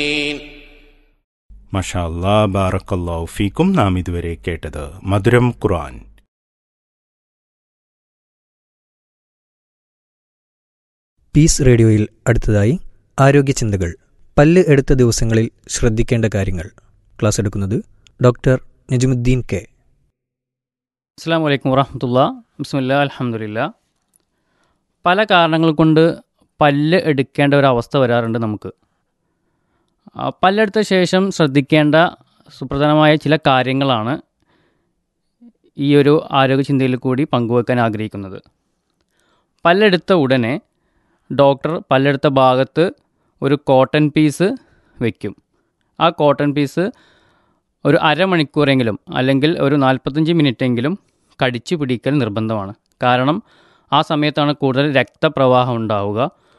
മഷാ അല്ലാ ബാറക്കല്ലാഹു ഫീക്കും നാം ഇതുവരെ കേട്ടത് മധുരം ഖുർആൻ പീസ് റേഡിയോയിൽ അടുത്തതായി ആരോഗ്യ ചിന്തകൾ പല്ല് എടുത്ത ദിവസങ്ങളിൽ ശ്രദ്ധിക്കേണ്ട കാര്യങ്ങൾ ക്ലാസ് എടുക്കുന്നത് ഡോക്ടർ നജുമുദ്ദീൻ കെ അസ്സാം വലൈക്കും വറഹമത്തുള്ള ബിസ്മില്ല അലഹമുല്ല പല കാരണങ്ങൾ കൊണ്ട് പല്ല് എടുക്കേണ്ട ഒരു അവസ്ഥ വരാറുണ്ട് നമുക്ക് ആ, പല്ലെടുത്ത ശേഷം ശ്രദ്ധിക്കേണ്ട സുപ്രധാനമായ ചില കാര്യങ്ങളാണ് ഈ ഒരു ആരോഗ്യ ചിന്തയിൽ കൂടി പങ്കുവെക്കാൻ ആഗ്രഹിക്കുന്നത് പല്ലെടുത്ത ഉടനെ ഡോക്ടർ പല്ലെടുത്ത ഭാഗത്ത് ഒരു കോട്ടൺ പീസ് വയ്ക്കും ആ കോട്ടൺ പീസ് ഒരു അരമണിക്കൂറെങ്കിലും അല്ലെങ്കിൽ ഒരു നാൽപ്പത്തഞ്ച് മിനിറ്റെങ്കിലും കടിച്ചു പിടിക്കൽ നിർബന്ധമാണ് കാരണം ആ സമയത്താണ് കൂടുതൽ രക്തപ്രവാഹം ഉണ്ടാവുക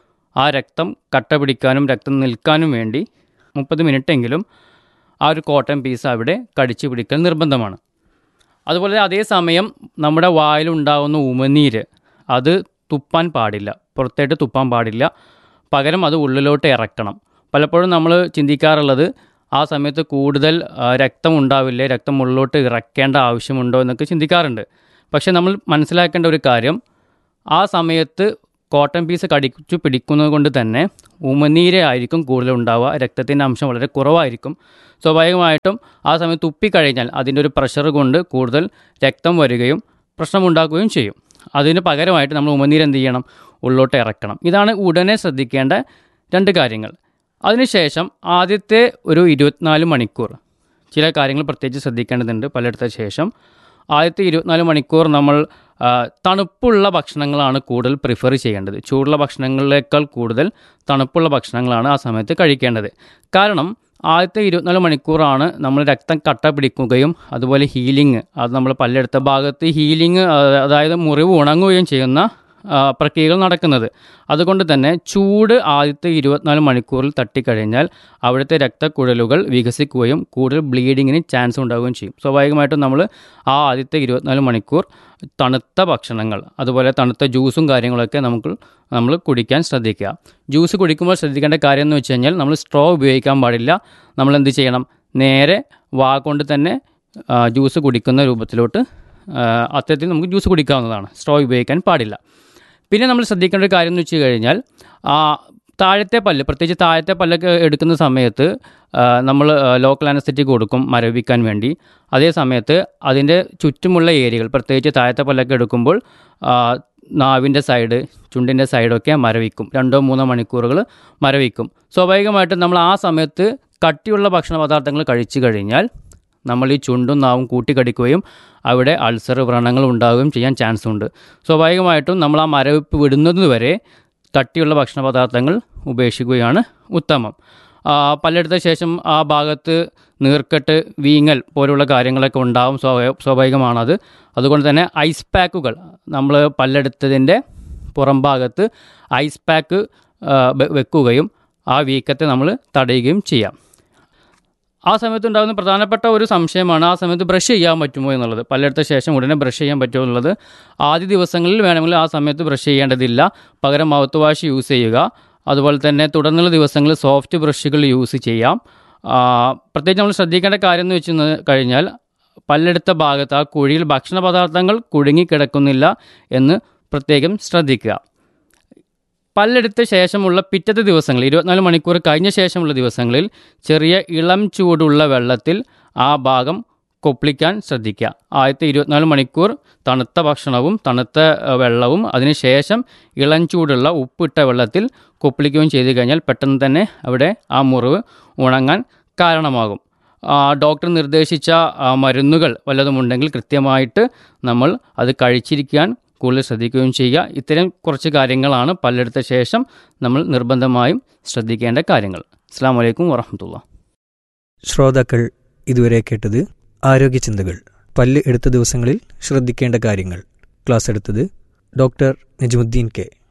ആ രക്തം കട്ട പിടിക്കാനും രക്തം നിൽക്കാനും വേണ്ടി മുപ്പത് മിനിറ്റെങ്കിലും ആ ഒരു കോട്ടൺ പീസ് അവിടെ കടിച്ചു പിടിക്കൽ നിർബന്ധമാണ് അതുപോലെ അതേസമയം നമ്മുടെ വായിലുണ്ടാകുന്ന ഉമനീര് അത് തുപ്പാൻ പാടില്ല പുറത്തേട്ട് തുപ്പാൻ പാടില്ല പകരം അത് ഉള്ളിലോട്ട് ഇറക്കണം പലപ്പോഴും നമ്മൾ ചിന്തിക്കാറുള്ളത് ആ സമയത്ത് കൂടുതൽ ആ, രക്തം ഉണ്ടാവില്ലേ രക്തം ഉള്ളിലോട്ട് ഇറക്കേണ്ട ആവശ്യമുണ്ടോ എന്നൊക്കെ ചിന്തിക്കാറുണ്ട് പക്ഷേ നമ്മൾ മനസ്സിലാക്കേണ്ട ഒരു കാര്യം ആ സമയത്ത് കോട്ടൺ പീസ് കടിച്ചു പിടിക്കുന്നത് കൊണ്ട് തന്നെ ഉമനീര് ആയിരിക്കും കൂടുതൽ ഉണ്ടാവുക രക്തത്തിൻ്റെ അംശം വളരെ കുറവായിരിക്കും സ്വാഭാവികമായിട്ടും ആ സമയത്ത് തുപ്പിക്കഴിഞ്ഞാൽ അതിൻ്റെ ഒരു പ്രഷർ കൊണ്ട് കൂടുതൽ രക്തം വരികയും പ്രശ്നമുണ്ടാക്കുകയും ചെയ്യും അതിന് പകരമായിട്ട് നമ്മൾ ഉമനീര് എന്ത് ചെയ്യണം ഉള്ളോട്ട് ഇറക്കണം ഇതാണ് ഉടനെ ശ്രദ്ധിക്കേണ്ട രണ്ട് കാര്യങ്ങൾ അതിനുശേഷം ആദ്യത്തെ ഒരു ഇരുപത്തിനാല് മണിക്കൂർ ചില കാര്യങ്ങൾ പ്രത്യേകിച്ച് ശ്രദ്ധിക്കേണ്ടതുണ്ട് പലയിടത്ത ശേഷം ആദ്യത്തെ ഇരുപത്തിനാല് മണിക്കൂർ നമ്മൾ ആ, തണുപ്പുള്ള ഭക്ഷണങ്ങളാണ് കൂടുതൽ പ്രിഫർ ചെയ്യേണ്ടത് ചൂടുള്ള ഭക്ഷണങ്ങളേക്കാൾ കൂടുതൽ തണുപ്പുള്ള ഭക്ഷണങ്ങളാണ് ആ സമയത്ത് കഴിക്കേണ്ടത് കാരണം ആദ്യത്തെ ഇരുപത്തിനാല് മണിക്കൂറാണ് നമ്മൾ രക്തം കട്ട പിടിക്കുകയും അതുപോലെ ഹീലിംഗ് അത് നമ്മൾ പല്ലെടുത്ത ഭാഗത്ത് ഹീലിംഗ് അതായത് മുറിവ് ഉണങ്ങുകയും ചെയ്യുന്ന ആ, പ്രക്രിയകൾ നടക്കുന്നത് അതുകൊണ്ട് തന്നെ ചൂട് ആദ്യത്തെ ഇരുപത്തിനാല് മണിക്കൂറിൽ തട്ടിക്കഴിഞ്ഞാൽ അവിടുത്തെ രക്തക്കുഴലുകൾ വികസിക്കുകയും കൂടുതൽ ബ്ലീഡിങ്ങിന് ചാൻസ് ഉണ്ടാവുകയും ചെയ്യും സ്വാഭാവികമായിട്ടും നമ്മൾ ആ ആദ്യത്തെ ഇരുപത്തിനാല് മണിക്കൂർ തണുത്ത ഭക്ഷണങ്ങൾ അതുപോലെ തണുത്ത ജ്യൂസും കാര്യങ്ങളൊക്കെ നമുക്ക് നമ്മൾ കുടിക്കാൻ ശ്രദ്ധിക്കുക ജ്യൂസ് കുടിക്കുമ്പോൾ ശ്രദ്ധിക്കേണ്ട കാര്യം എന്ന് വെച്ച് കഴിഞ്ഞാൽ നമ്മൾ സ്ട്രോ ഉപയോഗിക്കാൻ പാടില്ല നമ്മൾ എന്ത് ചെയ്യണം നേരെ വാ കൊണ്ട് തന്നെ ആ, ജ്യൂസ് കുടിക്കുന്ന രൂപത്തിലോട്ട് ആ, അത്തരത്തിൽ നമുക്ക് ജ്യൂസ് കുടിക്കാവുന്നതാണ് സ്ട്രോ ഉപയോഗിക്കാൻ പാടില്ല പിന്നെ നമ്മൾ ശ്രദ്ധിക്കേണ്ട ഒരു കാര്യം എന്ന് വെച്ച് കഴിഞ്ഞാൽ ആ, താഴത്തെ പല്ല് പ്രത്യേകിച്ച് താഴത്തെ പല്ലൊക്കെ എടുക്കുന്ന സമയത്ത് നമ്മൾ ലോക്കൽ അനസ്തറ്റിക് കൊടുക്കും മരവിക്കാൻ വേണ്ടി അതേ സമയത്ത് അതിൻ്റെ ചുറ്റുമുള്ള ഏരിയകൾ പ്രത്യേകിച്ച് താഴത്തെ പല്ലൊക്കെ എടുക്കുമ്പോൾ ആ, നാവിൻ്റെ സൈഡ് ചുണ്ടിൻ്റെ സൈഡൊക്കെ മരവിക്കും രണ്ടോ മൂന്നോ മണിക്കൂറുകൾ മരവിക്കും സ്വാഭാവികമായിട്ടും നമ്മൾ ആ സമയത്ത് കട്ടിയുള്ള ഭക്ഷണ പദാർത്ഥങ്ങൾ കഴിച്ചു കഴിഞ്ഞാൽ നമ്മൾ ഈ ചുണ്ടും നാവും കൂട്ടിക്കടിക്കുകയും അവിടെ അൾസർ വ്രണങ്ങൾ ഉണ്ടാവുകയും ചെയ്യാൻ ചാൻസ് ഉണ്ട് സ്വാഭാവികമായിട്ടും നമ്മൾ ആ മരവിപ്പ് വിടുന്നത് വരെ കട്ടിയുള്ള ഭക്ഷണ പദാർത്ഥങ്ങൾ ഉപേക്ഷിക്കുകയാണ് ഉത്തമം ആ, പല്ലെടുത്ത ശേഷം ആ ഭാഗത്ത് നീർക്കെട്ട് വീങ്ങൽ പോലുള്ള കാര്യങ്ങളൊക്കെ ഉണ്ടാവും സ്വാഭാ- സ്വാഭാവികമാണത് അതുകൊണ്ട് തന്നെ ഐസ് പാക്കുകൾ നമ്മൾ പല്ലെടുത്തതിൻ്റെ പുറം ഭാഗത്ത് ഐസ് പാക്ക് ആ, വെ- വെക്കുകയും ആ വീക്കത്തെ നമ്മൾ തടയുകയും ചെയ്യാം ആ സമയത്ത് ഉണ്ടാകുന്ന പ്രധാനപ്പെട്ട ഒരു സംശയമാണ് ആ സമയത്ത് ബ്രഷ് ചെയ്യാൻ പറ്റുമോ എന്നുള്ളത് പല്ലെടുത്ത ശേഷം ഉടനെ ബ്രഷ് ചെയ്യാൻ പറ്റുമോ എന്നുള്ളത് ആദ്യ ദിവസങ്ങളിൽ വേണമെങ്കിൽ ആ സമയത്ത് ബ്രഷ് ചെയ്യേണ്ടതില്ല പകരം മൗത്ത് വാഷ് യൂസ് ചെയ്യുക അതുപോലെ തന്നെ തുടർന്നുള്ള ദിവസങ്ങളിൽ സോഫ്റ്റ് ബ്രഷുകൾ യൂസ് ചെയ്യാം ആ, പ്രത്യേകിച്ച് നമ്മൾ ശ്രദ്ധിക്കേണ്ട കാര്യം എന്ന് വെച്ച് കഴിഞ്ഞാൽ പല്ലെടുത്ത ഭാഗത്ത് ആ കുഴിയിൽ ഭക്ഷണ പദാർത്ഥങ്ങൾ കുടുങ്ങിക്കിടക്കുന്നില്ല എന്ന് പ്രത്യേകം ശ്രദ്ധിക്കുക പല്ലെടുത്ത ശേഷമുള്ള പിറ്റത്തെ ദിവസങ്ങൾ ഇരുപത്തിനാല് മണിക്കൂർ കഴിഞ്ഞ ശേഷമുള്ള ദിവസങ്ങളിൽ ചെറിയ ഇളം ചൂടുള്ള വെള്ളത്തിൽ ആ ഭാഗം കൊപ്പിളിക്കാൻ ശ്രദ്ധിക്കുക ആദ്യത്തെ ഇരുപത്തിനാല് മണിക്കൂർ തണുത്ത ഭക്ഷണവും തണുത്ത ഏഹ്, വെള്ളവും അതിനുശേഷം ഇളം ചൂടുള്ള ഉപ്പിട്ട വെള്ളത്തിൽ കൊപ്പിളിക്കുകയും ചെയ്തു കഴിഞ്ഞാൽ പെട്ടെന്ന് തന്നെ അവിടെ ആ മുറിവ് ഉണങ്ങാൻ കാരണമാകും ആ, ഡോക്ടർ നിർദ്ദേശിച്ച ആ, മരുന്നുകൾ വല്ലതുമുണ്ടെങ്കിൽ കൃത്യമായിട്ട് നമ്മൾ അത് കഴിച്ചിരിക്കാൻ കൂടുതൽ ശ്രദ്ധിക്കുകയും ചെയ്യുക ഇത്തരം കുറച്ച് കാര്യങ്ങളാണ് പല്ലെടുത്ത ശേഷം നമ്മൾ നിർബന്ധമായും ശ്രദ്ധിക്കേണ്ട കാര്യങ്ങൾ അസ്സാം വലൈക്കും വറഹമത്തുള്ള ശ്രോതാക്കൾ ഇതുവരെ കേട്ടത് ആരോഗ്യ ചിന്തകൾ പല്ല് എടുത്ത ദിവസങ്ങളിൽ ശ്രദ്ധിക്കേണ്ട കാര്യങ്ങൾ ക്ലാസ് എടുത്തത് ഡോക്ടർ നജുമുദ്ദീൻ കെ